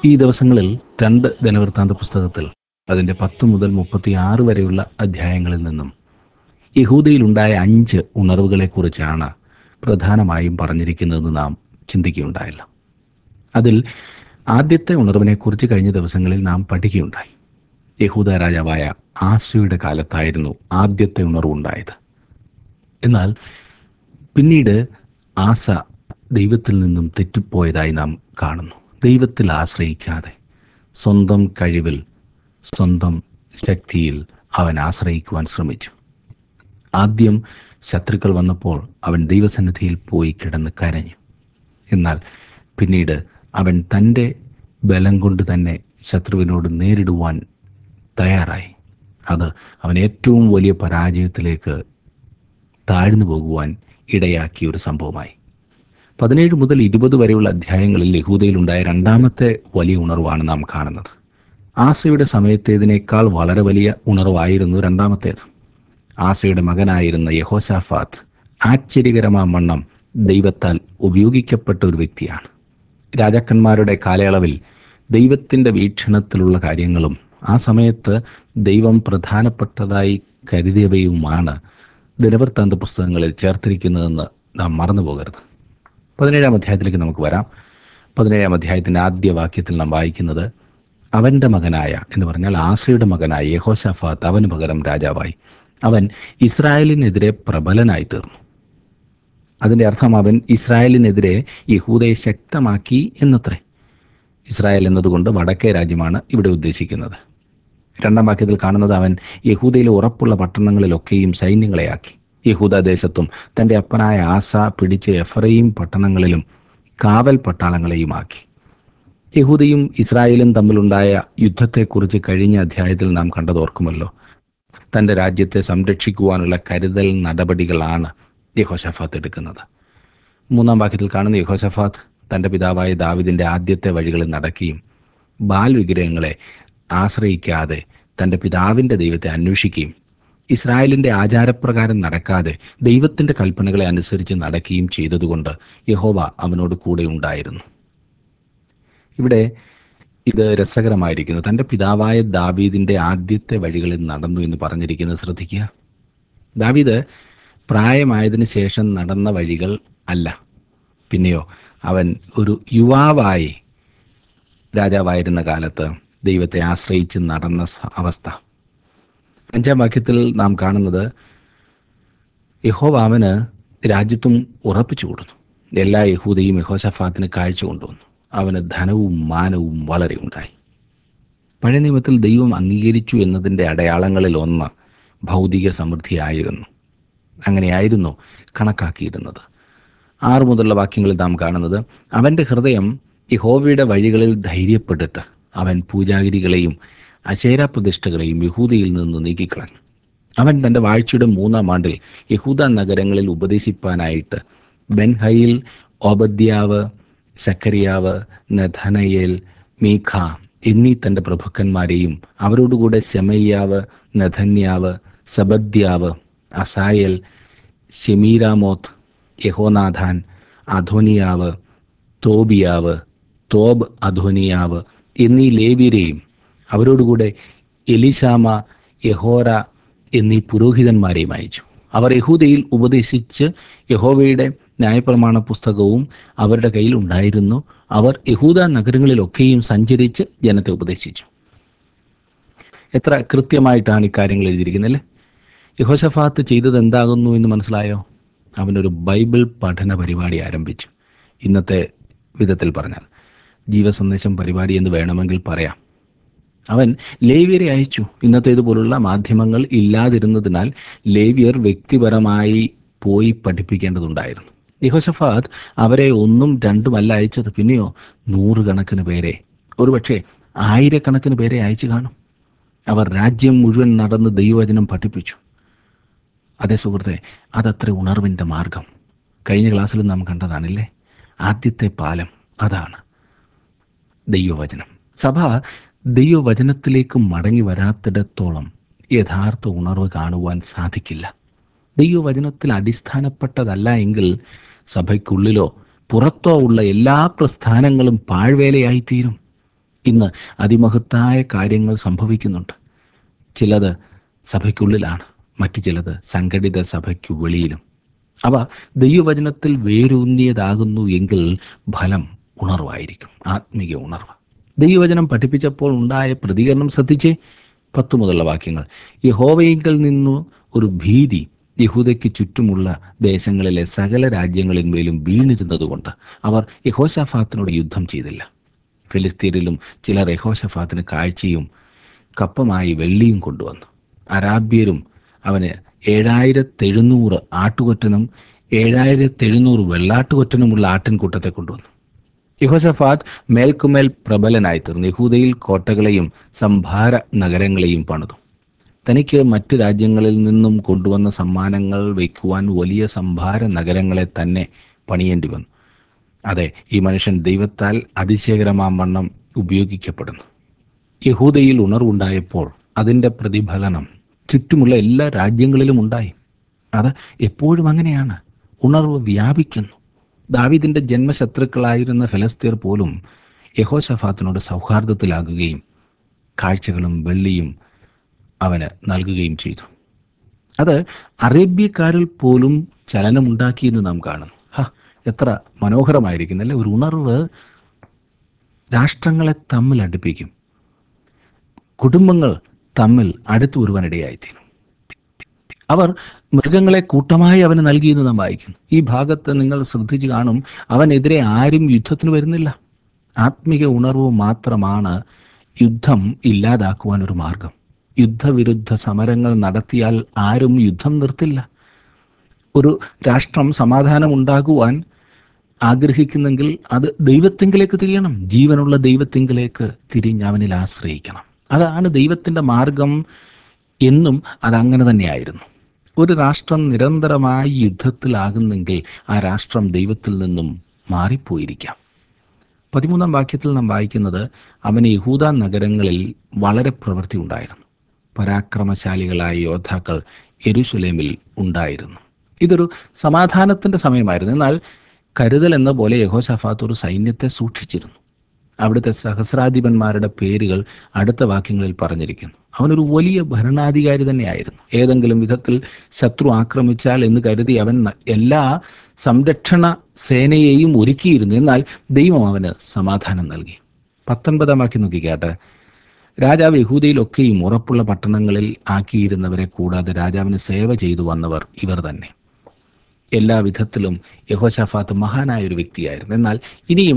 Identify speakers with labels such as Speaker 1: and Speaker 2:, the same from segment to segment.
Speaker 1: ഈ ദിവസങ്ങളിൽ രണ്ട് ദിനവൃത്താന്ത പുസ്തകത്തിൽ അതിൻ്റെ പത്ത് മുതൽ മുപ്പത്തി ആറ് വരെയുള്ള അധ്യായങ്ങളിൽ നിന്നും യഹൂദയിലുണ്ടായ അഞ്ച് ഉണർവുകളെക്കുറിച്ചാണ് പ്രധാനമായും പറഞ്ഞിരിക്കുന്നതെന്ന് നാം ചിന്തിക്കുകയുണ്ടായില്ല അതിൽ ആദ്യത്തെ ഉണർവിനെക്കുറിച്ച് കഴിഞ്ഞ ദിവസങ്ങളിൽ നാം പഠിക്കുകയുണ്ടായി യഹൂദ രാജാവായ ആസയുടെ കാലത്തായിരുന്നു ആദ്യത്തെ ഉണർവുണ്ടായത് എന്നാൽ പിന്നീട് ആസ ദൈവത്തിൽ നിന്നും തെറ്റിപ്പോയതായി നാം കാണുന്നു ദൈവത്തിൽ ആശ്രയിക്കാതെ സ്വന്തം കഴിവിൽ സ്വന്തം ശക്തിയിൽ അവൻ ആശ്രയിക്കുവാൻ ശ്രമിച്ചു ആദ്യം ശത്രുക്കൾ വന്നപ്പോൾ അവൻ ദൈവസന്നിധിയിൽ പോയി കിടന്ന് കരഞ്ഞു എന്നാൽ പിന്നീട് അവൻ തൻ്റെ ബലം കൊണ്ട് തന്നെ ശത്രുവിനോട് നേരിടുവാൻ തയ്യാറായി അത് അവൻ ഏറ്റവും വലിയ പരാജയത്തിലേക്ക് താഴ്ന്നു പോകുവാൻ ഇടയാക്കിയ ഒരു സംഭവമായി പതിനേഴ് മുതൽ ഇരുപത് വരെയുള്ള അധ്യായങ്ങളിൽ യഹൂദയിലുണ്ടായ രണ്ടാമത്തെ വലിയ ഉണർവാണ് നാം കാണുന്നത് ആസയുടെ സമയത്തേതിനേക്കാൾ വളരെ വലിയ ഉണർവായിരുന്നു രണ്ടാമത്തേത് ആസയുടെ മകനായിരുന്ന യഹോസാഫാത്ത് ആശ്ചര്യകരമാം വണ്ണം ദൈവത്താൽ ഉപയോഗിക്കപ്പെട്ട ഒരു വ്യക്തിയാണ് രാജാക്കന്മാരുടെ കാലയളവിൽ ദൈവത്തിൻ്റെ വീക്ഷണത്തിലുള്ള കാര്യങ്ങളും ആ സമയത്ത് ദൈവം പ്രധാനപ്പെട്ടതായി കരുതിയവയുമാണ് ദിനവൃത്താന്ത പുസ്തകങ്ങളിൽ ചേർത്തിരിക്കുന്നതെന്ന് നാം മറന്നു പോകരുത് പതിനേഴാം അധ്യായത്തിലേക്ക് നമുക്ക് വരാം പതിനേഴാം അധ്യായത്തിൻ്റെ ആദ്യ വാക്യത്തിൽ നാം വായിക്കുന്നത് അവൻ്റെ മകനായ എന്ന് പറഞ്ഞാൽ ആസയുടെ മകനായ യഹോഷഫാത്ത് അവന് പകരം രാജാവായി അവൻ ഇസ്രായേലിനെതിരെ പ്രബലനായി തീർന്നു അതിൻ്റെ അർത്ഥം അവൻ ഇസ്രായേലിനെതിരെ യഹൂദയെ ശക്തമാക്കി എന്നത്രേ ഇസ്രായേൽ എന്നതുകൊണ്ട് വടക്കേ രാജ്യമാണ് ഇവിടെ ഉദ്ദേശിക്കുന്നത് രണ്ടാം വാക്യത്തിൽ കാണുന്നത് അവൻ യഹൂദയിലെ ഉറപ്പുള്ള പട്ടണങ്ങളിലൊക്കെയും സൈന്യങ്ങളെയാക്കി യഹൂദ ദേശത്തും തൻ്റെ അപ്പനായ ആസ പിടിച്ച് എഫറയും പട്ടണങ്ങളിലും കാവൽ പട്ടാളങ്ങളെയുമാക്കി യഹൂദയും ഇസ്രായേലും തമ്മിലുണ്ടായ യുദ്ധത്തെക്കുറിച്ച് കഴിഞ്ഞ അധ്യായത്തിൽ നാം കണ്ടതോർക്കുമല്ലോ തൻ്റെ രാജ്യത്തെ സംരക്ഷിക്കുവാനുള്ള കരുതൽ നടപടികളാണ് യഹോഷഫാത്ത് എടുക്കുന്നത് മൂന്നാം വാക്യത്തിൽ കാണുന്ന യഹോഷഫാത്ത് തൻ്റെ പിതാവായ ദാവിദിൻ്റെ ആദ്യത്തെ വഴികളിൽ നടക്കുകയും ബാൽ വിഗ്രഹങ്ങളെ ആശ്രയിക്കാതെ തൻ്റെ പിതാവിൻ്റെ ദൈവത്തെ അന്വേഷിക്കുകയും ഇസ്രായേലിൻ്റെ ആചാരപ്രകാരം നടക്കാതെ ദൈവത്തിൻ്റെ കൽപ്പനകളെ അനുസരിച്ച് നടക്കുകയും ചെയ്തതുകൊണ്ട് യഹോവ അവനോട് കൂടെ ഉണ്ടായിരുന്നു ഇവിടെ ഇത് രസകരമായിരിക്കുന്നു തൻ്റെ പിതാവായ ദാവീദിൻ്റെ ആദ്യത്തെ വഴികളിൽ നടന്നു എന്ന് പറഞ്ഞിരിക്കുന്നത് ശ്രദ്ധിക്കുക ദാവീദ് പ്രായമായതിനു ശേഷം നടന്ന വഴികൾ അല്ല പിന്നെയോ അവൻ ഒരു യുവാവായി രാജാവായിരുന്ന കാലത്ത് ദൈവത്തെ ആശ്രയിച്ച് നടന്ന സ- അവസ്ഥ അഞ്ചാം വാക്യത്തിൽ നാം കാണുന്നത് യഹോവ അവന് രാജ്യത്തും ഉറപ്പിച്ചു കൊടുത്തു എല്ലാ യഹൂദയും യഹോഷഫാത്തിന് കാഴ്ച കൊണ്ടുവന്നു അവന് ധനവും മാനവും വളരെ ഉണ്ടായി പഴയ നിയമത്തിൽ ദൈവം അംഗീകരിച്ചു എന്നതിൻ്റെ അടയാളങ്ങളിൽ ഒന്ന് ഭൗതിക സമൃദ്ധിയായിരുന്നു അങ്ങനെയായിരുന്നു കണക്കാക്കിയിരുന്നത് ആറ് മുതലുള്ള വാക്യങ്ങളിൽ നാം കാണുന്നത് അവൻ്റെ ഹൃദയം യഹോവയുടെ വഴികളിൽ ധൈര്യപ്പെട്ടിട്ട് അവൻ പൂജാഗിരികളെയും അശേര പ്രതിഷ്ഠകളെയും യഹൂദയിൽ നിന്ന് നീക്കിക്കളഞ്ഞു അവൻ തൻ്റെ വാഴ്ചയുടെ മൂന്നാം ആണ്ടിൽ യഹൂദ നഗരങ്ങളിൽ ഉപദേശിപ്പാനായിട്ട് ബെൻഹയിൽ ഓബദ്യാവ് സക്കരിയാവ് നഥനയേൽ മീഖ എന്നീ തൻ്റെ പ്രഭുക്കന്മാരെയും അവരോടുകൂടെ ശമയ്യാവ് നഥന്യാവ് സബദ്യാവ് അസായൽ ഷെമീരാമോത്ത് യഹോനാഥാൻ അധോനിയാവ് തോബിയാവ് തോബ് അധോനിയാവ് എന്നീ ലേവ്യരെയും അവരോടുകൂടെ എലിശാമ യഹോര എന്നീ പുരോഹിതന്മാരെയും അയച്ചു അവർ യഹൂദയിൽ ഉപദേശിച്ച് യഹോവയുടെ ന്യായപ്രമാണ പുസ്തകവും അവരുടെ കയ്യിൽ ഉണ്ടായിരുന്നു അവർ യഹൂദ നഗരങ്ങളിലൊക്കെയും സഞ്ചരിച്ച് ജനത്തെ ഉപദേശിച്ചു എത്ര കൃത്യമായിട്ടാണ് ഇക്കാര്യങ്ങൾ എഴുതിയിരിക്കുന്നത് യഹോഷഫാത്ത് ചെയ്തത് എന്താകുന്നു എന്ന് മനസ്സിലായോ അവനൊരു ബൈബിൾ പഠന പരിപാടി ആരംഭിച്ചു ഇന്നത്തെ വിധത്തിൽ പറഞ്ഞാൽ ജീവസന്ദേശം പരിപാടി എന്ന് വേണമെങ്കിൽ പറയാം അവൻ ലേവ്യരെ അയച്ചു ഇന്നത്തേതുപോലുള്ള മാധ്യമങ്ങൾ ഇല്ലാതിരുന്നതിനാൽ ലേവ്യർ വ്യക്തിപരമായി പോയി പഠിപ്പിക്കേണ്ടതുണ്ടായിരുന്നു യഹോഷഫാത്ത് അവരെ ഒന്നും രണ്ടുമല്ല അയച്ചത് പിന്നെയോ നൂറുകണക്കിന് പേരെ ഒരുപക്ഷെ ആയിരക്കണക്കിന് പേരെ അയച്ചു കാണും അവർ രാജ്യം മുഴുവൻ നടന്ന് ദൈവവചനം പഠിപ്പിച്ചു അതേ സുഹൃത്തെ അതത്ര ഉണർവിൻ്റെ മാർഗം കഴിഞ്ഞ ക്ലാസ്സിൽ നാം കണ്ടതാണില്ലേ ആദ്യത്തെ പാലം അതാണ് ദൈവവചനം സഭ ദൈവവചനത്തിലേക്ക് മടങ്ങി വരാത്തിടത്തോളം യഥാർത്ഥ ഉണർവ് കാണുവാൻ സാധിക്കില്ല ദൈവവചനത്തിൽ അടിസ്ഥാനപ്പെട്ടതല്ല എങ്കിൽ സഭയ്ക്കുള്ളിലോ പുറത്തോ ഉള്ള എല്ലാ പ്രസ്ഥാനങ്ങളും പാഴ്വേലയായിത്തീരും ഇന്ന് അതിമഹത്തായ കാര്യങ്ങൾ സംഭവിക്കുന്നുണ്ട് ചിലത് സഭയ്ക്കുള്ളിലാണ് മറ്റു ചിലത് സംഘടിത സഭയ്ക്കു വെളിയിലും അവ ദൈവവചനത്തിൽ വേരൂന്നിയതാകുന്നു എങ്കിൽ ഫലം ഉണർവായിരിക്കും ആത്മീയ ഉണർവ് ദൈവവചനം പഠിപ്പിച്ചപ്പോൾ ഉണ്ടായ പ്രതികരണം ശ്രദ്ധിച്ചേ പത്തു മുതലുള്ള വാക്യങ്ങൾ യഹോവയിങ്കൽ നിന്നു ഒരു ഭീതി യഹൂദയ്ക്ക് ചുറ്റുമുള്ള ദേശങ്ങളിലെ സകല രാജ്യങ്ങളിന്മേലും വീണിരുന്നതുകൊണ്ട് അവർ യഹോശാഫാത്തിനോട് യുദ്ധം ചെയ്തില്ല ഫിലിസ്തീനിലും ചിലർ യഹോശഫാത്തിന് കാഴ്ചയും കപ്പമായി വെള്ളിയും കൊണ്ടുവന്നു അരാബ്യരും അവന് ഏഴായിരത്തെഴുന്നൂറ് ആട്ടുകൊറ്റനും ഏഴായിരത്തെഴുന്നൂറ് വെള്ളാട്ടുകൊറ്റനുമുള്ള ആട്ടിൻകൂട്ടത്തെ കൊണ്ടുവന്നു യഹോശഫാത്ത് മേൽക്കുമേൽ പ്രബലനായി തീർന്നു യഹൂദയിൽ കോട്ടകളെയും സംഭാര നഗരങ്ങളെയും പണിതു തനിക്ക് മറ്റ് രാജ്യങ്ങളിൽ നിന്നും കൊണ്ടുവന്ന സമ്മാനങ്ങൾ വയ്ക്കുവാൻ വലിയ സംഭാര നഗരങ്ങളെ തന്നെ പണിയേണ്ടി വന്നു അതെ ഈ മനുഷ്യൻ ദൈവത്താൽ അതിശയകരമാം വണ്ണം ഉപയോഗിക്കപ്പെടുന്നു യഹൂദയിൽ ഉണർവുണ്ടായപ്പോൾ അതിൻ്റെ പ്രതിഫലനം ചുറ്റുമുള്ള എല്ലാ രാജ്യങ്ങളിലും ഉണ്ടായി അത് എപ്പോഴും അങ്ങനെയാണ് ഉണർവ് വ്യാപിക്കുന്നു ദാവീദിന്റെ ജന്മശത്രുക്കളായിരുന്ന ഫിലസ്തീർ പോലും യഹോശഫാത്തിനോട് സൗഹാർദ്ദത്തിലാകുകയും കാഴ്ചകളും വെള്ളിയും അവന് നൽകുകയും ചെയ്തു അത് അറേബ്യക്കാരിൽ പോലും ചലനമുണ്ടാക്കിയെന്ന് നാം കാണുന്നു ഹ എത്ര മനോഹരമായിരിക്കുന്നല്ലേ ഒരു ഉണർവ് രാഷ്ട്രങ്ങളെ തമ്മിൽ അടുപ്പിക്കും കുടുംബങ്ങൾ തമ്മിൽ അടുത്തു വരുവാനിടയായിത്തീരും അവർ മൃഗങ്ങളെ കൂട്ടമായി അവന് നൽകിയെന്ന് നാം വായിക്കുന്നു ഈ ഭാഗത്ത് നിങ്ങൾ ശ്രദ്ധിച്ചു കാണും അവനെതിരെ ആരും യുദ്ധത്തിന് വരുന്നില്ല ആത്മിക ഉണർവ് മാത്രമാണ് യുദ്ധം ഇല്ലാതാക്കുവാൻ ഒരു മാർഗം യുദ്ധവിരുദ്ധ സമരങ്ങൾ നടത്തിയാൽ ആരും യുദ്ധം നിർത്തില്ല ഒരു രാഷ്ട്രം സമാധാനം ഉണ്ടാകുവാൻ ആഗ്രഹിക്കുന്നെങ്കിൽ അത് ദൈവത്തിങ്കിലേക്ക് തിരിയണം ജീവനുള്ള ദൈവത്തിങ്കിലേക്ക് തിരിഞ്ഞ് അവനിൽ ആശ്രയിക്കണം അതാണ് ദൈവത്തിൻ്റെ മാർഗം എന്നും അതങ്ങനെ തന്നെയായിരുന്നു ഒരു രാഷ്ട്രം നിരന്തരമായി യുദ്ധത്തിലാകുന്നെങ്കിൽ ആ രാഷ്ട്രം ദൈവത്തിൽ നിന്നും മാറിപ്പോയിരിക്കാം പതിമൂന്നാം വാക്യത്തിൽ നാം വായിക്കുന്നത് അവന് യഹൂദ നഗരങ്ങളിൽ വളരെ പ്രവൃത്തി ഉണ്ടായിരുന്നു പരാക്രമശാലികളായ യോദ്ധാക്കൾ എരുശലേമിൽ ഉണ്ടായിരുന്നു ഇതൊരു സമാധാനത്തിന്റെ സമയമായിരുന്നു എന്നാൽ കരുതൽ എന്ന പോലെ യഹോശഫാത്ത് ഒരു സൈന്യത്തെ സൂക്ഷിച്ചിരുന്നു അവിടുത്തെ സഹസ്രാധിപന്മാരുടെ പേരുകൾ അടുത്ത വാക്യങ്ങളിൽ പറഞ്ഞിരിക്കുന്നു അവനൊരു വലിയ ഭരണാധികാരി തന്നെയായിരുന്നു ഏതെങ്കിലും വിധത്തിൽ ശത്രു ആക്രമിച്ചാൽ എന്ന് കരുതി അവൻ ന- എല്ലാ സംരക്ഷണ സേനയെയും ഒരുക്കിയിരുന്നു എന്നാൽ ദൈവം അവന് സമാധാനം നൽകി പത്തൊൻപതാം വാക്യം നോക്കിക്കാട്ടെ രാജാവ് യഹൂദയിലൊക്കെയും ഉറപ്പുള്ള പട്ടണങ്ങളിൽ ആക്കിയിരുന്നവരെ കൂടാതെ രാജാവിന് സേവ ചെയ്തു വന്നവർ ഇവർ തന്നെ എല്ലാ വിധത്തിലും യഹോശാഫാത്ത് മഹാനായ ഒരു വ്യക്തിയായിരുന്നു എന്നാൽ ഇനിയും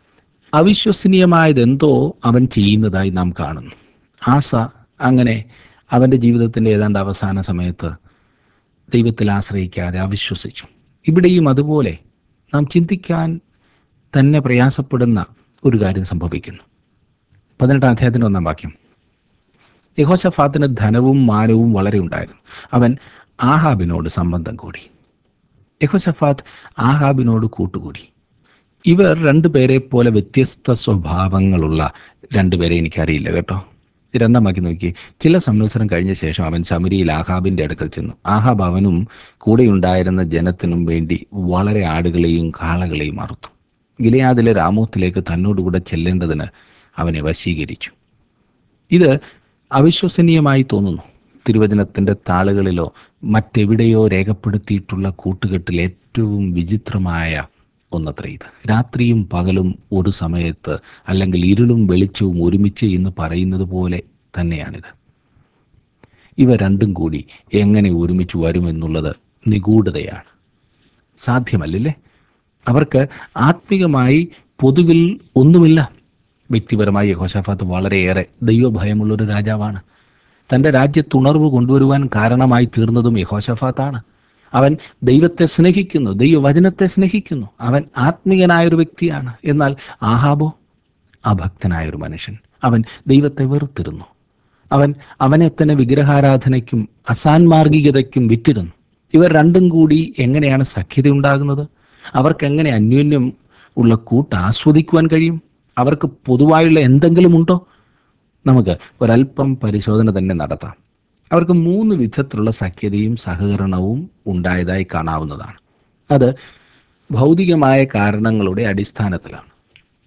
Speaker 1: അവിശ്വസനീയമായതെന്തോ അവൻ ചെയ്യുന്നതായി നാം കാണുന്നു ആസ അങ്ങനെ അവൻ്റെ ജീവിതത്തിൻ്റെ ഏതാണ്ട് അവസാന സമയത്ത് ദൈവത്തിൽ ആശ്രയിക്കാതെ അവിശ്വസിച്ചു ഇവിടെയും അതുപോലെ നാം ചിന്തിക്കാൻ തന്നെ പ്രയാസപ്പെടുന്ന ഒരു കാര്യം സംഭവിക്കുന്നു പതിനെട്ടാം അധ്യായത്തിൻ്റെ ഒന്നാം വാക്യം യഹോശഫാത്തിന് ധനവും മാനവും വളരെ ഉണ്ടായിരുന്നു അവൻ ആഹാബിനോട് സംബന്ധം കൂടി യഹോശഫാത്ത് ആഹാബിനോട് കൂട്ടുകൂടി ഇവർ രണ്ടുപേരെ പോലെ വ്യത്യസ്ത സ്വഭാവങ്ങളുള്ള രണ്ടുപേരെ എനിക്കറിയില്ല കേട്ടോ രണ്ടാം വാക്യം നോക്കി ചില സംവത്സരം കഴിഞ്ഞ ശേഷം അവൻ ശമരിയിൽ ആഹാബിന്റെ അടുക്കൽ ചെന്നു ആഹാബ് അവനും കൂടെയുണ്ടായിരുന്ന ജനത്തിനും വേണ്ടി വളരെ ആടുകളെയും കാളകളെയും അറുത്തു ഗിലയാദിലെ രാമോത്തിലേക്ക് തന്നോടുകൂടെ ചെല്ലേണ്ടതിന് അവനെ വശീകരിച്ചു ഇത് അവിശ്വസനീയമായി തോന്നുന്നു തിരുവചനത്തിന്റെ താളുകളിലോ മറ്റെവിടെയോ രേഖപ്പെടുത്തിയിട്ടുള്ള കൂട്ടുകെട്ടിൽ ഏറ്റവും വിചിത്രമായ ഒന്നത്ര ഇത് രാത്രിയും പകലും ഒരു സമയത്ത് അല്ലെങ്കിൽ ഇരുളും വെളിച്ചവും ഒരുമിച്ച് എന്ന് പറയുന്നത് പോലെ തന്നെയാണിത് ഇവ രണ്ടും കൂടി എങ്ങനെ ഒരുമിച്ച് വരുമെന്നുള്ളത് നിഗൂഢതയാണ് സാധ്യമല്ലല്ലേ അവർക്ക് ആത്മികമായി പൊതുവിൽ ഒന്നുമില്ല വ്യക്തിപരമായി യഹോശാഫാത്ത് വളരെയേറെ ദൈവഭയമുള്ള ഒരു രാജാവാണ് തൻ്റെ രാജ്യത്തുണർവ് കൊണ്ടുവരുവാൻ കാരണമായി തീർന്നതും യഹോശഫാത്താണ് അവൻ ദൈവത്തെ സ്നേഹിക്കുന്നു ദൈവവചനത്തെ സ്നേഹിക്കുന്നു അവൻ ആത്മീയനായ ഒരു വ്യക്തിയാണ് എന്നാൽ ആഹാബോ അഭക്തനായ ഒരു മനുഷ്യൻ അവൻ ദൈവത്തെ വെറുത്തിരുന്നു അവൻ അവനെ തന്നെ വിഗ്രഹാരാധനയ്ക്കും അസാൻമാർഗികതയ്ക്കും വിറ്റിരുന്നു ഇവർ രണ്ടും കൂടി എങ്ങനെയാണ് സഖ്യത ഉണ്ടാകുന്നത് അവർക്ക് എങ്ങനെ അന്യോന്യം ഉള്ള കൂട്ട് ആസ്വദിക്കുവാൻ കഴിയും അവർക്ക് പൊതുവായുള്ള എന്തെങ്കിലും ഉണ്ടോ നമുക്ക് ഒരല്പം പരിശോധന തന്നെ നടത്താം അവർക്ക് മൂന്ന് വിധത്തിലുള്ള സഖ്യതയും സഹകരണവും ഉണ്ടായതായി കാണാവുന്നതാണ് അത് ഭൗതികമായ കാരണങ്ങളുടെ അടിസ്ഥാനത്തിലാണ്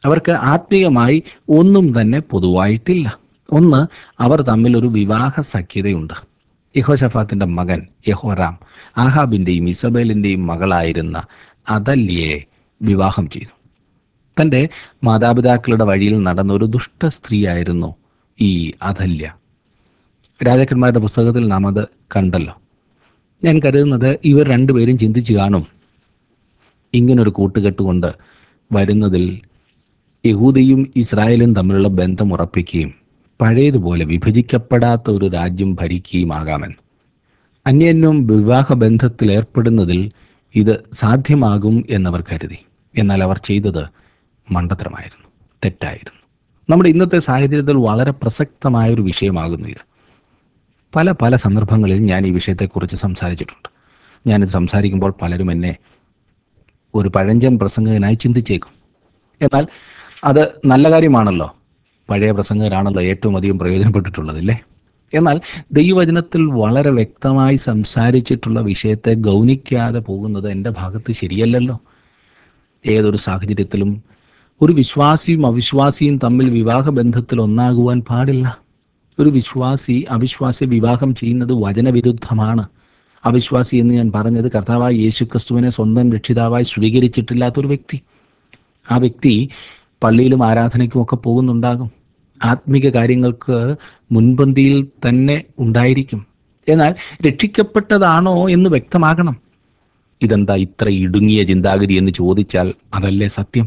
Speaker 1: അവർക്ക് ആത്മീയമായി ഒന്നും തന്നെ പൊതുവായിട്ടില്ല ഒന്ന് അവർ തമ്മിൽ ഒരു വിവാഹ സഖ്യതയുണ്ട് യഹോഷഫാത്തിന്റെ മകൻ യഹോറാം ആഹാബിന്റെയും ഇസബേലിന്റെയും മകളായിരുന്ന അതല്യയെ വിവാഹം ചെയ്തു തൻ്റെ മാതാപിതാക്കളുടെ വഴിയിൽ നടന്ന ഒരു ദുഷ്ട സ്ത്രീയായിരുന്നു ഈ അഥല്യ രാജാക്കന്മാരുടെ പുസ്തകത്തിൽ നാം അത് കണ്ടല്ലോ ഞാൻ കരുതുന്നത് ഇവർ രണ്ടുപേരും ചിന്തിച്ചു കാണും ഇങ്ങനൊരു കൂട്ടുകെട്ട് കൊണ്ട് വരുന്നതിൽ യഹൂദയും ഇസ്രായേലും തമ്മിലുള്ള ബന്ധം ഉറപ്പിക്കുകയും പഴയതുപോലെ വിഭജിക്കപ്പെടാത്ത ഒരു രാജ്യം ഭരിക്കുകയുമാകാമെന്ന് അന്യന്യം വിവാഹ ബന്ധത്തിൽ ഏർപ്പെടുന്നതിൽ ഇത് സാധ്യമാകും എന്നവർ കരുതി എന്നാൽ അവർ ചെയ്തത് മണ്ടത്തരമായിരുന്നു തെറ്റായിരുന്നു നമ്മുടെ ഇന്നത്തെ സാഹചര്യത്തിൽ വളരെ പ്രസക്തമായ ഒരു വിഷയമാകുന്നു ഇത് പല പല സന്ദർഭങ്ങളിൽ ഞാൻ ഈ വിഷയത്തെക്കുറിച്ച് സംസാരിച്ചിട്ടുണ്ട് ഞാനിത് സംസാരിക്കുമ്പോൾ പലരും എന്നെ ഒരു പഴഞ്ചൻ പ്രസംഗകനായി ചിന്തിച്ചേക്കും എന്നാൽ അത് നല്ല കാര്യമാണല്ലോ പഴയ പ്രസംഗകരാണല്ലോ ഏറ്റവും അധികം പ്രയോജനപ്പെട്ടിട്ടുള്ളതില്ലേ എന്നാൽ ദൈവവചനത്തിൽ വളരെ വ്യക്തമായി സംസാരിച്ചിട്ടുള്ള വിഷയത്തെ ഗൗനിക്കാതെ പോകുന്നത് എൻ്റെ ഭാഗത്ത് ശരിയല്ലല്ലോ ഏതൊരു സാഹചര്യത്തിലും ഒരു വിശ്വാസിയും അവിശ്വാസിയും തമ്മിൽ വിവാഹ ബന്ധത്തിൽ ഒന്നാകുവാൻ പാടില്ല ഒരു വിശ്വാസി അവിശ്വാസി വിവാഹം ചെയ്യുന്നത് വചനവിരുദ്ധമാണ് അവിശ്വാസി എന്ന് ഞാൻ പറഞ്ഞത് കർത്താവായ യേശു ക്രിസ്തുവിനെ സ്വന്തം രക്ഷിതാവായി സ്വീകരിച്ചിട്ടില്ലാത്ത ഒരു വ്യക്തി ആ വ്യക്തി പള്ളിയിലും ആരാധനയ്ക്കും ഒക്കെ പോകുന്നുണ്ടാകും ആത്മീക കാര്യങ്ങൾക്ക് മുൻപന്തിയിൽ തന്നെ ഉണ്ടായിരിക്കും എന്നാൽ രക്ഷിക്കപ്പെട്ടതാണോ എന്ന് വ്യക്തമാകണം ഇതെന്താ ഇത്ര ഇടുങ്ങിയ ചിന്താഗതി എന്ന് ചോദിച്ചാൽ അതല്ലേ സത്യം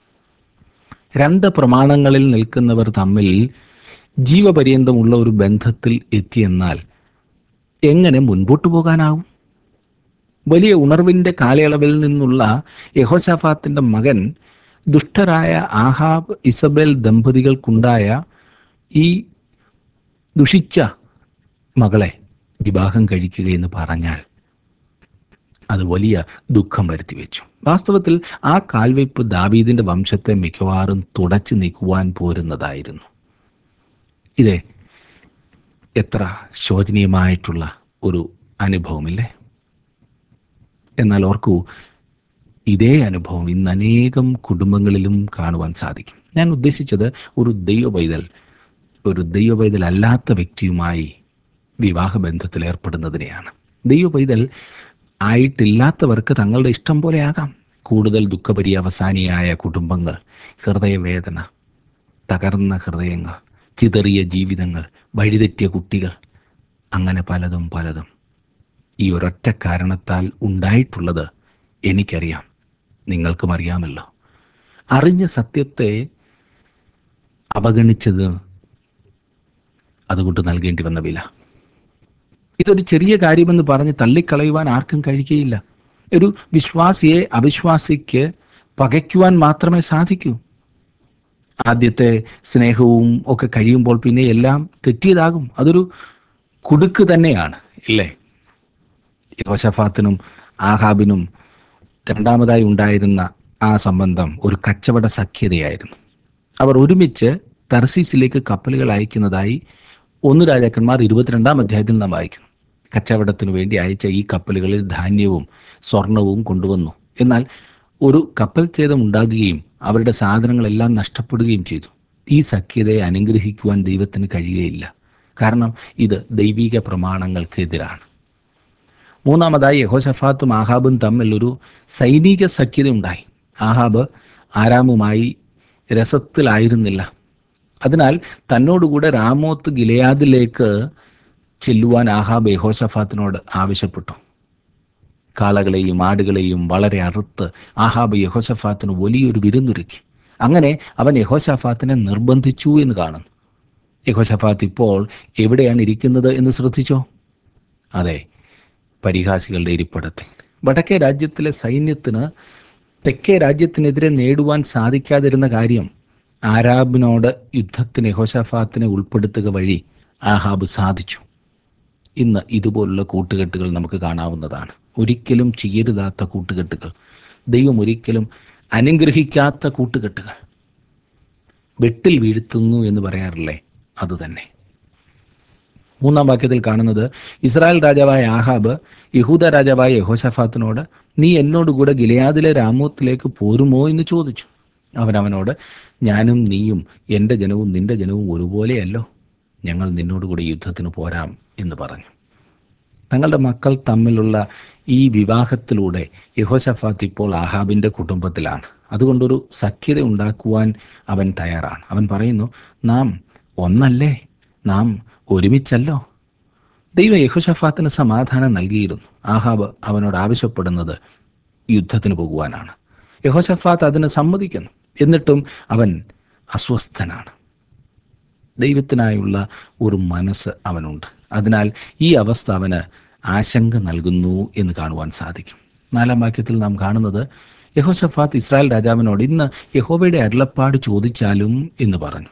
Speaker 1: രണ്ട് പ്രമാണങ്ങളിൽ നിൽക്കുന്നവർ തമ്മിൽ ജീവപര്യന്തമുള്ള ഒരു ബന്ധത്തിൽ എത്തിയെന്നാൽ എങ്ങനെ മുൻപോട്ട് പോകാനാവും വലിയ ഉണർവിന്റെ കാലയളവിൽ നിന്നുള്ള യഹോശാഫാത്തിന്റെ മകൻ ദുഷ്ടരായ ആഹാബ് ഇസബേൽ ദമ്പതികൾക്കുണ്ടായ ഈ ദുഷിച്ച മകളെ വിവാഹം കഴിക്കുക എന്ന് പറഞ്ഞാൽ അത് വലിയ ദുഃഖം വരുത്തി വെച്ചു വാസ്തവത്തിൽ ആ കാൽവയ്പ് ദാവീദിന്റെ വംശത്തെ മിക്കവാറും തുടച്ചു നീക്കുവാൻ പോരുന്നതായിരുന്നു ഇതേ എത്ര ശോചനീയമായിട്ടുള്ള ഒരു അനുഭവമില്ലേ എന്നാൽ ഓർക്കൂ ഇതേ അനുഭവം ഇന്ന് അനേകം കുടുംബങ്ങളിലും കാണുവാൻ സാധിക്കും ഞാൻ ഉദ്ദേശിച്ചത് ഒരു ദൈവ പൈതൽ ഒരു ദൈവ പൈതൽ അല്ലാത്ത വ്യക്തിയുമായി വിവാഹ ബന്ധത്തിൽ ഏർപ്പെടുന്നതിനെയാണ് ദൈവ പൈതൽ ആയിട്ടില്ലാത്തവർക്ക് തങ്ങളുടെ ഇഷ്ടം പോലെ ആകാം കൂടുതൽ ദുഃഖപര്യവസാനിയായ കുടുംബങ്ങൾ ഹൃദയവേദന തകർന്ന ഹൃദയങ്ങൾ ചിതറിയ ജീവിതങ്ങൾ വഴിതെറ്റിയ കുട്ടികൾ അങ്ങനെ പലതും പലതും ഈ ഒരൊറ്റ കാരണത്താൽ ഉണ്ടായിട്ടുള്ളത് എനിക്കറിയാം നിങ്ങൾക്കും അറിയാമല്ലോ അറിഞ്ഞ സത്യത്തെ അവഗണിച്ചത് അതുകൊണ്ട് നൽകേണ്ടി വന്ന വില ഇതൊരു ചെറിയ കാര്യമെന്ന് പറഞ്ഞ് തള്ളിക്കളയുവാൻ ആർക്കും കഴിയുകയില്ല ഒരു വിശ്വാസിയെ അവിശ്വാസിക്ക് പകയ്ക്കുവാൻ മാത്രമേ സാധിക്കൂ ആദ്യത്തെ സ്നേഹവും ഒക്കെ കഴിയുമ്പോൾ പിന്നെ എല്ലാം തെറ്റിയതാകും അതൊരു കുടുക്ക് തന്നെയാണ് ഇല്ലേ യോശഫാത്തിനും ആഹാബിനും രണ്ടാമതായി ഉണ്ടായിരുന്ന ആ സംബന്ധം ഒരു കച്ചവട സഖ്യതയായിരുന്നു അവർ ഒരുമിച്ച് തർസീസിലേക്ക് കപ്പലുകൾ അയക്കുന്നതായി ഒന്ന് രാജാക്കന്മാർ ഇരുപത്തിരണ്ടാം അധ്യായത്തിൽ നാം വായിക്കുന്നു കച്ചവടത്തിനു വേണ്ടി അയച്ച ഈ കപ്പലുകളിൽ ധാന്യവും സ്വർണവും കൊണ്ടുവന്നു എന്നാൽ ഒരു കപ്പൽ ഛേദം ഉണ്ടാകുകയും അവരുടെ സാധനങ്ങളെല്ലാം നഷ്ടപ്പെടുകയും ചെയ്തു ഈ സഖ്യതയെ അനുഗ്രഹിക്കുവാൻ ദൈവത്തിന് കഴിയുകയില്ല കാരണം ഇത് ദൈവിക പ്രമാണങ്ങൾക്കെതിരാണ് മൂന്നാമതായി യഹോഷഫാത്തും ആഹാബും തമ്മിൽ ഒരു സൈനിക സഖ്യത ഉണ്ടായി ആഹാബ് ആരാമുമായി രസത്തിലായിരുന്നില്ല അതിനാൽ തന്നോടുകൂടെ രാമോത്ത് ഗിലയാദിലേക്ക് ചെല്ലുവാൻ ആഹാബ് യഹോഷഫാത്തിനോട് ആവശ്യപ്പെട്ടു കാളകളെയും ആടുകളെയും വളരെ അറുത്ത് ആഹാബ് യഹോഷഫാത്തിന് വലിയൊരു വിരുന്നൊരുക്കി അങ്ങനെ അവൻ യഹോഷഫാത്തിനെ നിർബന്ധിച്ചു എന്ന് കാണുന്നു യഹോഷഫാത്ത് ഇപ്പോൾ എവിടെയാണ് ഇരിക്കുന്നത് എന്ന് ശ്രദ്ധിച്ചോ അതെ പരിഹാസികളുടെ ഇരിപ്പിടത്തിൽ വടക്കേ രാജ്യത്തിലെ സൈന്യത്തിന് തെക്കേ രാജ്യത്തിനെതിരെ നേടുവാൻ സാധിക്കാതിരുന്ന കാര്യം ആരാബിനോട് യുദ്ധത്തിന് യഹോഷഫാത്തിനെ ഉൾപ്പെടുത്തുക വഴി ആഹാബ് സാധിച്ചു ഇന്ന് ഇതുപോലുള്ള കൂട്ടുകെട്ടുകൾ നമുക്ക് കാണാവുന്നതാണ് ഒരിക്കലും ചെയ്യരുതാത്ത കൂട്ടുകെട്ടുകൾ ദൈവം ഒരിക്കലും അനുഗ്രഹിക്കാത്ത കൂട്ടുകെട്ടുകൾ വെട്ടിൽ വീഴ്ത്തുന്നു എന്ന് പറയാറില്ലേ അതുതന്നെ മൂന്നാം വാക്യത്തിൽ കാണുന്നത് ഇസ്രായേൽ രാജാവായ ആഹാബ് യഹൂദ രാജാവായ യഹോഷഫാത്തിനോട് നീ എന്നോടുകൂടെ ഗിലയാദിലെ രാമോത്തിലേക്ക് പോരുമോ എന്ന് ചോദിച്ചു അവൻ അവനോട് ഞാനും നീയും എൻ്റെ ജനവും നിന്റെ ജനവും ഒരുപോലെയല്ലോ ഞങ്ങൾ നിന്നോടുകൂടി യുദ്ധത്തിന് പോരാം എന്ന് പറഞ്ഞു തങ്ങളുടെ മക്കൾ തമ്മിലുള്ള ഈ വിവാഹത്തിലൂടെ യഹോശഫാത്ത് ഇപ്പോൾ ആഹാബിൻ്റെ കുടുംബത്തിലാണ് അതുകൊണ്ടൊരു സഖ്യത ഉണ്ടാക്കുവാൻ അവൻ തയ്യാറാണ് അവൻ പറയുന്നു നാം ഒന്നല്ലേ നാം ഒരുമിച്ചല്ലോ ദൈവം യഹോഷഫാത്തിന് സമാധാനം നൽകിയിരുന്നു ആഹാബ് അവനോട് ആവശ്യപ്പെടുന്നത് യുദ്ധത്തിന് പോകുവാനാണ് യഹോഷഫാത്ത് അതിന് സമ്മതിക്കുന്നു എന്നിട്ടും അവൻ അസ്വസ്ഥനാണ് ദൈവത്തിനായുള്ള ഒരു മനസ്സ് അവനുണ്ട് അതിനാൽ ഈ അവസ്ഥ അവന് ആശങ്ക നൽകുന്നു എന്ന് കാണുവാൻ സാധിക്കും നാലാം വാക്യത്തിൽ നാം കാണുന്നത് യഹോഷഫാത്ത് ഇസ്രായേൽ രാജാവിനോട് ഇന്ന് യഹോവയുടെ അരുളപ്പാട് ചോദിച്ചാലും എന്ന് പറഞ്ഞു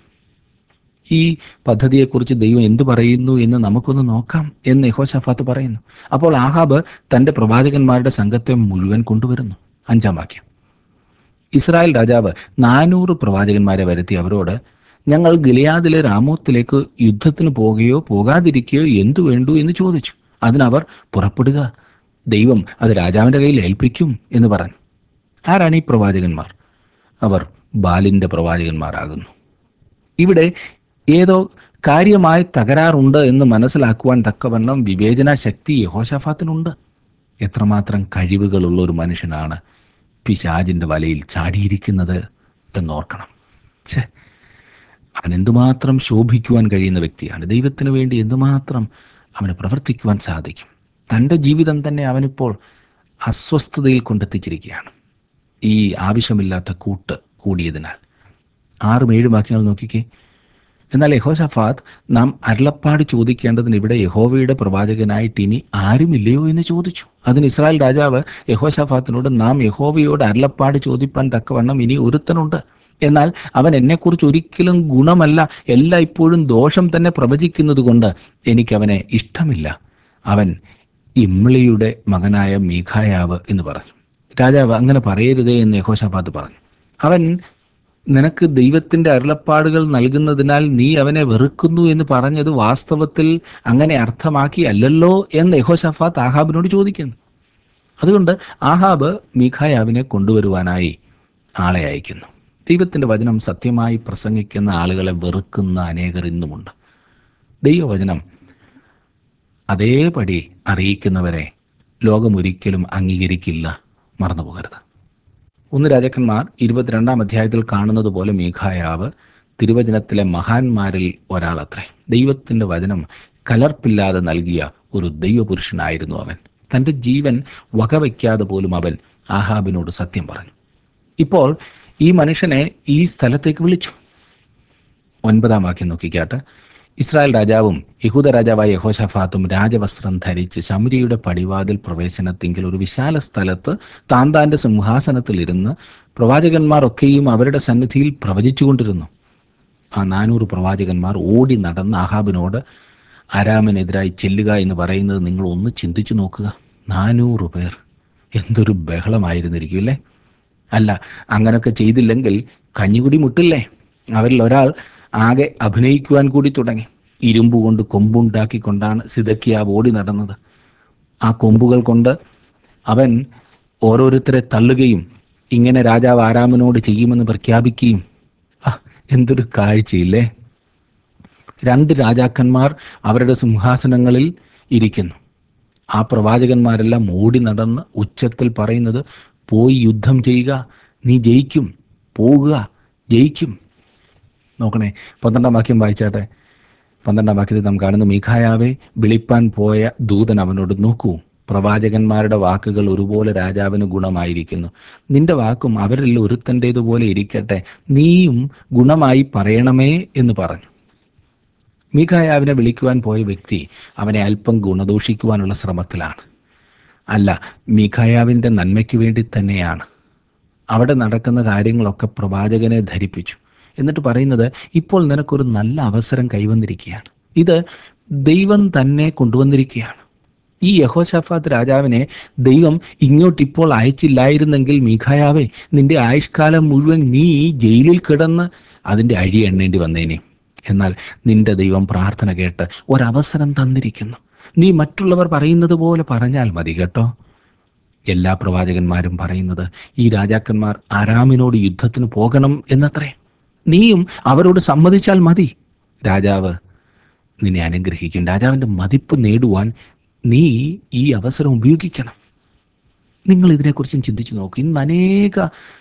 Speaker 1: ഈ പദ്ധതിയെക്കുറിച്ച് ദൈവം എന്തു പറയുന്നു എന്ന് നമുക്കൊന്ന് നോക്കാം എന്ന് യഹോഷഫാത്ത് പറയുന്നു അപ്പോൾ ആഹാബ് തന്റെ പ്രവാചകന്മാരുടെ സംഘത്തെ മുഴുവൻ കൊണ്ടുവരുന്നു അഞ്ചാം വാക്യം ഇസ്രായേൽ രാജാവ് നാനൂറ് പ്രവാചകന്മാരെ വരുത്തി അവരോട് ഞങ്ങൾ ഗിലിയാദിലെ രാമോത്തിലേക്ക് യുദ്ധത്തിന് പോകുകയോ പോകാതിരിക്കുകയോ എന്തു വേണ്ടു എന്ന് ചോദിച്ചു അതിനവർ പുറപ്പെടുക ദൈവം അത് രാജാവിന്റെ കയ്യിൽ ഏൽപ്പിക്കും എന്ന് പറഞ്ഞു ആരാണ് ഈ പ്രവാചകന്മാർ അവർ ബാലിന്റെ പ്രവാചകന്മാരാകുന്നു ഇവിടെ ഏതോ കാര്യമായ തകരാറുണ്ട് എന്ന് മനസ്സിലാക്കുവാൻ തക്കവണ്ണം വിവേചന ശക്തി യഹോഷഫാത്തിനുണ്ട് എത്രമാത്രം കഴിവുകളുള്ള ഒരു മനുഷ്യനാണ് പിശാജിന്റെ വലയിൽ ചാടിയിരിക്കുന്നത് എന്നോർക്കണം ഛേ അവൻ എന്തുമാത്രം ശോഭിക്കുവാൻ കഴിയുന്ന വ്യക്തിയാണ് ദൈവത്തിന് വേണ്ടി എന്തുമാത്രം അവന് പ്രവർത്തിക്കുവാൻ സാധിക്കും തൻ്റെ ജീവിതം തന്നെ അവനിപ്പോൾ അസ്വസ്ഥതയിൽ കൊണ്ടെത്തിച്ചിരിക്കുകയാണ് ഈ ആവശ്യമില്ലാത്ത കൂട്ട് കൂടിയതിനാൽ ആറും ഏഴും വാക്യങ്ങൾ നോക്കിക്കേ എന്നാൽ യഹോഷഫാത്ത് നാം അരുളപ്പാട് ചോദിക്കേണ്ടതിന് ഇവിടെ യഹോവയുടെ പ്രവാചകനായിട്ട് ഇനി ആരുമില്ലയോ എന്ന് ചോദിച്ചു അതിന് ഇസ്രായേൽ രാജാവ് യഹോഷഫാത്തിനോട് നാം യഹോവയോട് അരുളപ്പാട് ചോദിപ്പാൻ തക്കവണ്ണം ഇനി ഒരുത്തനുണ്ട് എന്നാൽ അവൻ എന്നെക്കുറിച്ച് ഒരിക്കലും ഗുണമല്ല എല്ലാ ഇപ്പോഴും ദോഷം തന്നെ പ്രവചിക്കുന്നത് കൊണ്ട് എനിക്കവനെ ഇഷ്ടമില്ല അവൻ ഇമ്ലിയുടെ മകനായ മീഖായാവ് എന്ന് പറഞ്ഞു രാജാവ് അങ്ങനെ പറയരുതേ എന്ന് യഹോഷാബാദ് പറഞ്ഞു അവൻ നിനക്ക് ദൈവത്തിന്റെ അരുളപ്പാടുകൾ നൽകുന്നതിനാൽ നീ അവനെ വെറുക്കുന്നു എന്ന് പറഞ്ഞത് വാസ്തവത്തിൽ അങ്ങനെ അർത്ഥമാക്കി അല്ലല്ലോ എന്ന് യഹോഷഫാത്ത് ആഹാബിനോട് ചോദിക്കുന്നു അതുകൊണ്ട് ആഹാബ് മീഖായാവിനെ കൊണ്ടുവരുവാനായി ആളെ അയക്കുന്നു ദൈവത്തിന്റെ വചനം സത്യമായി പ്രസംഗിക്കുന്ന ആളുകളെ വെറുക്കുന്ന അനേകർ ഇന്നുമുണ്ട് ദൈവവചനം അതേപടി അറിയിക്കുന്നവരെ ലോകം ഒരിക്കലും അംഗീകരിക്കില്ല മറന്നുപോകരുത് ഒന്ന് രാജാക്കന്മാർ ഇരുപത്തിരണ്ടാം അധ്യായത്തിൽ കാണുന്നത് പോലെ മീഖായാവ് തിരുവചനത്തിലെ മഹാന്മാരിൽ ഒരാളത്രേ ദൈവത്തിന്റെ വചനം കലർപ്പില്ലാതെ നൽകിയ ഒരു ദൈവപുരുഷനായിരുന്നു അവൻ തന്റെ ജീവൻ വകവയ്ക്കാതെ പോലും അവൻ ആഹാബിനോട് സത്യം പറഞ്ഞു ഇപ്പോൾ ഈ മനുഷ്യനെ ഈ സ്ഥലത്തേക്ക് വിളിച്ചു ഒൻപതാം വാക്യം നോക്കിക്കാട്ട് ഇസ്രായേൽ രാജാവും യഹൂദ രാജാവായ യഹോഷഫാത്തും രാജവസ്ത്രം ധരിച്ച് ശമരിയുടെ പടിവാതിൽ പ്രവേശനത്തിങ്കിൽ ഒരു വിശാല സ്ഥലത്ത് താൻ താന്റെ സിംഹാസനത്തിലിരുന്ന് പ്രവാചകന്മാരൊക്കെയും അവരുടെ സന്നിധിയിൽ പ്രവചിച്ചുകൊണ്ടിരുന്നു ആ നാനൂറ് പ്രവാചകന്മാർ ഓടി നടന്ന് ആഹാബിനോട് ആരാമിനെതിരായി ചെല്ലുക എന്ന് പറയുന്നത് നിങ്ങൾ ഒന്ന് ചിന്തിച്ചു നോക്കുക നാനൂറ് പേർ എന്തൊരു ബഹളമായിരുന്നിരിക്കും അല്ലേ അല്ല അങ്ങനൊക്കെ ചെയ്തില്ലെങ്കിൽ കഞ്ഞികുടി മുട്ടില്ലേ അവരിൽ ഒരാൾ ആകെ അഭിനയിക്കുവാൻ കൂടി തുടങ്ങി ഇരുമ്പ് കൊണ്ട് കൊമ്പുണ്ടാക്കിക്കൊണ്ടാണ് സിതക്കിയാവ് ഓടി നടന്നത് ആ കൊമ്പുകൾ കൊണ്ട് അവൻ ഓരോരുത്തരെ തള്ളുകയും ഇങ്ങനെ രാജാവ് ആരാമനോട് ചെയ്യുമെന്ന് പ്രഖ്യാപിക്കുകയും ആ എന്തൊരു കാഴ്ചയില്ലേ രണ്ട് രാജാക്കന്മാർ അവരുടെ സിംഹാസനങ്ങളിൽ ഇരിക്കുന്നു ആ പ്രവാചകന്മാരെല്ലാം ഓടി നടന്ന് ഉച്ചത്തിൽ പറയുന്നത് പോയി യുദ്ധം ചെയ്യുക നീ ജയിക്കും പോകുക ജയിക്കും നോക്കണേ പന്ത്രണ്ടാം വാക്യം വായിച്ചാട്ടെ പന്ത്രണ്ടാം വാക്യത്തിൽ നാം കാണുന്നു മീഖായാവെ വിളിപ്പാൻ പോയ ദൂതൻ അവനോട് നോക്കൂ പ്രവാചകന്മാരുടെ വാക്കുകൾ ഒരുപോലെ രാജാവിന് ഗുണമായിരിക്കുന്നു നിന്റെ വാക്കും അവരിൽ ഒരുത്തൻ്റേതുപോലെ ഇരിക്കട്ടെ നീയും ഗുണമായി പറയണമേ എന്ന് പറഞ്ഞു മീഖായാവിനെ വിളിക്കുവാൻ പോയ വ്യക്തി അവനെ അല്പം ഗുണദോഷിക്കുവാനുള്ള ശ്രമത്തിലാണ് അല്ല മീഖായാവിൻ്റെ നന്മയ്ക്ക് വേണ്ടി തന്നെയാണ് അവിടെ നടക്കുന്ന കാര്യങ്ങളൊക്കെ പ്രവാചകനെ ധരിപ്പിച്ചു എന്നിട്ട് പറയുന്നത് ഇപ്പോൾ നിനക്കൊരു നല്ല അവസരം കൈവന്നിരിക്കുകയാണ് ഇത് ദൈവം തന്നെ കൊണ്ടുവന്നിരിക്കുകയാണ് ഈ യഹോഷഫാത്ത് രാജാവിനെ ദൈവം ഇങ്ങോട്ടിപ്പോൾ അയച്ചില്ലായിരുന്നെങ്കിൽ മീഖായാവേ നിന്റെ ആയുഷ്കാലം മുഴുവൻ നീ ജയിലിൽ കിടന്ന് അതിൻ്റെ അഴി എണ്ണേണ്ടി വന്നേനെ എന്നാൽ നിന്റെ ദൈവം പ്രാർത്ഥന കേട്ട് ഒരവസരം തന്നിരിക്കുന്നു നീ മറ്റുള്ളവർ പറയുന്നത് പോലെ പറഞ്ഞാൽ മതി കേട്ടോ എല്ലാ പ്രവാചകന്മാരും പറയുന്നത് ഈ രാജാക്കന്മാർ ആരാമിനോട് യുദ്ധത്തിന് പോകണം എന്നത്രേ നീയും അവരോട് സമ്മതിച്ചാൽ മതി രാജാവ് നിന്നെ അനുഗ്രഹിക്കും രാജാവിൻ്റെ മതിപ്പ് നേടുവാൻ നീ ഈ അവസരം ഉപയോഗിക്കണം നിങ്ങൾ ഇതിനെക്കുറിച്ചും ചിന്തിച്ചു നോക്കൂ ഇന്ന് അനേക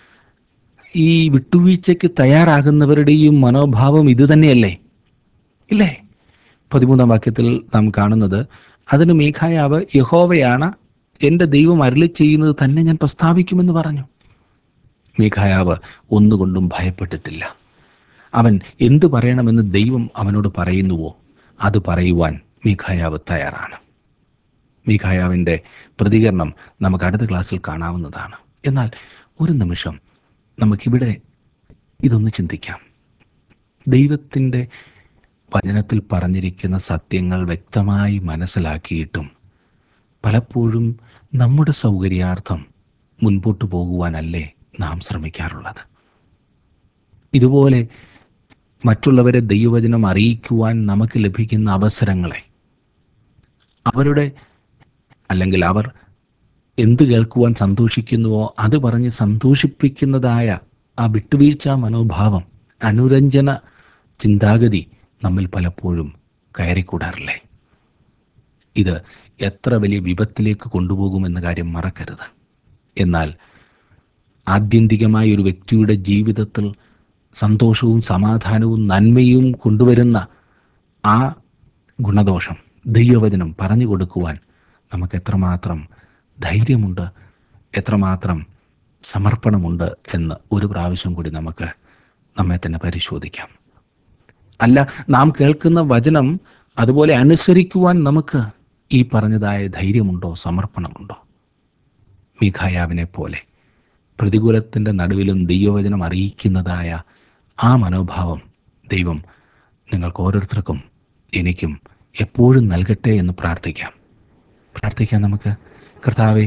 Speaker 1: ഈ വിട്ടുവീഴ്ചയ്ക്ക് തയ്യാറാകുന്നവരുടെയും മനോഭാവം ഇത് തന്നെയല്ലേ ഇല്ലേ പതിമൂന്നാം വാക്യത്തിൽ നാം കാണുന്നത് അതിന് മീഖായാവ് യഹോവയാണ് എൻ്റെ ദൈവം അരുളി ചെയ്യുന്നത് തന്നെ ഞാൻ പ്രസ്താവിക്കുമെന്ന് പറഞ്ഞു മീഖായാവ് ഒന്നുകൊണ്ടും ഭയപ്പെട്ടിട്ടില്ല അവൻ എന്തു പറയണമെന്ന് ദൈവം അവനോട് പറയുന്നുവോ അത് പറയുവാൻ മീഖായാവ് തയ്യാറാണ് മീഖായാവിൻ്റെ പ്രതികരണം നമുക്ക് അടുത്ത ക്ലാസ്സിൽ കാണാവുന്നതാണ് എന്നാൽ ഒരു നിമിഷം നമുക്കിവിടെ ഇതൊന്ന് ചിന്തിക്കാം ദൈവത്തിൻ്റെ വചനത്തിൽ പറഞ്ഞിരിക്കുന്ന സത്യങ്ങൾ വ്യക്തമായി മനസ്സിലാക്കിയിട്ടും പലപ്പോഴും നമ്മുടെ സൗകര്യാർത്ഥം മുൻപോട്ട് പോകുവാനല്ലേ നാം ശ്രമിക്കാറുള്ളത് ഇതുപോലെ മറ്റുള്ളവരെ ദൈവവചനം അറിയിക്കുവാൻ നമുക്ക് ലഭിക്കുന്ന അവസരങ്ങളെ അവരുടെ അല്ലെങ്കിൽ അവർ എന്ത് കേൾക്കുവാൻ സന്തോഷിക്കുന്നുവോ അത് പറഞ്ഞ് സന്തോഷിപ്പിക്കുന്നതായ ആ വിട്ടുവീഴ്ച മനോഭാവം അനുരഞ്ജന ചിന്താഗതി നമ്മിൽ പലപ്പോഴും കയറിക്കൂടാറില്ലേ ഇത് എത്ര വലിയ വിപത്തിലേക്ക് കൊണ്ടുപോകുമെന്ന കാര്യം മറക്കരുത് എന്നാൽ ആത്യന്തികമായ ഒരു വ്യക്തിയുടെ ജീവിതത്തിൽ സന്തോഷവും സമാധാനവും നന്മയും കൊണ്ടുവരുന്ന ആ ഗുണദോഷം ദൈവവചനം പറഞ്ഞു കൊടുക്കുവാൻ നമുക്ക് എത്രമാത്രം ധൈര്യമുണ്ട് എത്രമാത്രം സമർപ്പണമുണ്ട് എന്ന് ഒരു പ്രാവശ്യം കൂടി നമുക്ക് നമ്മെ തന്നെ പരിശോധിക്കാം അല്ല നാം കേൾക്കുന്ന വചനം അതുപോലെ അനുസരിക്കുവാൻ നമുക്ക് ഈ പറഞ്ഞതായ ധൈര്യമുണ്ടോ സമർപ്പണമുണ്ടോ മിഖായാവിനെ പോലെ പ്രതികൂലത്തിൻ്റെ നടുവിലും ദൈവവചനം അറിയിക്കുന്നതായ ആ മനോഭാവം ദൈവം നിങ്ങൾക്ക് ഓരോരുത്തർക്കും എനിക്കും എപ്പോഴും നൽകട്ടെ എന്ന് പ്രാർത്ഥിക്കാം പ്രാർത്ഥിക്കാം നമുക്ക് കർത്താവെ